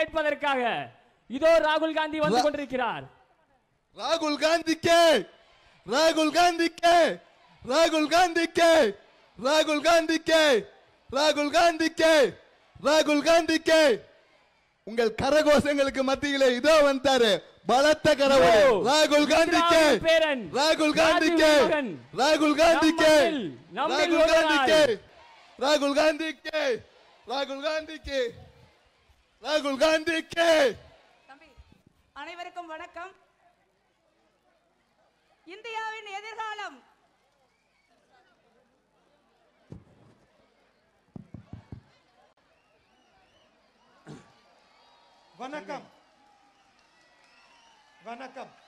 கேட்பதற்காக இதோ ராகுல் காந்தி வந்து ரா- கொண்டிருக்கிறார் ராகுல் காந்தி கே ராகுல் காந்தி கே ராகுல் காந்தி கே ராகுல் காந்தி கே ராகுல் காந்தி கே ராகுல் காந்தி கே உங்கள் கரகோஷங்களுக்கு மத்தியிலே இதோ வந்தாரு பலத்த கரவொலி இதோ, ராகுல் காந்தி கே இந்திராவின் பேரன், ராகுல் காந்தி ராஜீவ் கே மகன், ராகுல் காந்தி கே நம்மில், நம்மில் ராகுல் காந்தி கே ஒருவராய். ராகுல் காந்தி கே ராகுல் காந்தி கே ராகுல் காந்தி கே தம்பி அனைவருக்கும் வணக்கம் இந்தியாவின் எதிர்காலம் வணக்கம் வணக்கம்